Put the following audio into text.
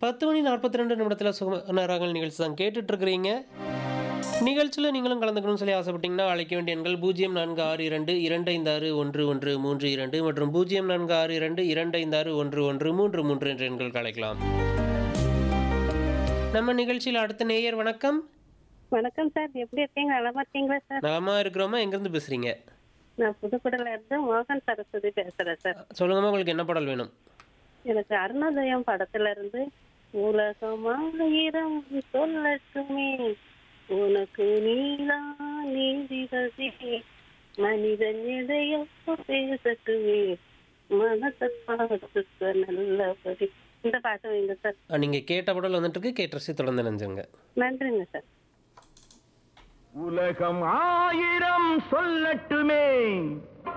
பத்து மணி நாற்பத்தி ரெண்டு நிமிடத்தில் சுகமான ராகங்கள் நிகழ்ச்சி தான் கேட்டுட்டு இருக்கிறீங்க நிகழ்ச்சியில் நீங்களும் கலந்துக்கணும்னு சொல்லி ஆசைப்பட்டீங்கன்னா அழைக்க வேண்டிய எண்கள் பூஜ்ஜியம் நான்கு ஆறு இரண்டு இரண்டு ஐந்து ஆறு ஒன்று ஒன்று மூன்று இரண்டு மற்றும் பூஜ்ஜியம் நான்கு ஆறு இரண்டு இரண்டு ஐந்து ஆறு ஒன்று ஒன்று மூன்று மூன்று என்ற எண்களுக்கு அழைக்கலாம் நம்ம நிகழ்ச்சியில் அடுத்த நேயர் வணக்கம் வணக்கம் சார் எப்படி இருக்கீங்க நலமா இருக்கீங்களா சார் நலமா இருக்கிறோமா எங்கேருந்து பேசுறீங்க நான் புதுக்குடில இருந்து மோகன் சரஸ்வதி பேசுறேன் சார் சொல்லுங்கம்மா உங்களுக்கு என்ன பாடல் வேணும் எனக்கு அருணோதயம் படத்துல இருந்து உலகமாயிரம் சொல்லட்டுமே உனக்கு நீதான் நீதிபதி மனிதன் எதையோ பேசட்டுமே மனத்தை பார்த்துக்க நல்லபடி இந்த பாட்டு வைங்க சார் அஹ், நீங்க கேட்ட பாடல் வந்துட்டு இருக்கு கேட்ட ரசி தொடர்ந்து நினைஞ்சுங்க நன்றிங்க சார் உலகம் ஆயிரம் சொல்லட்டுமே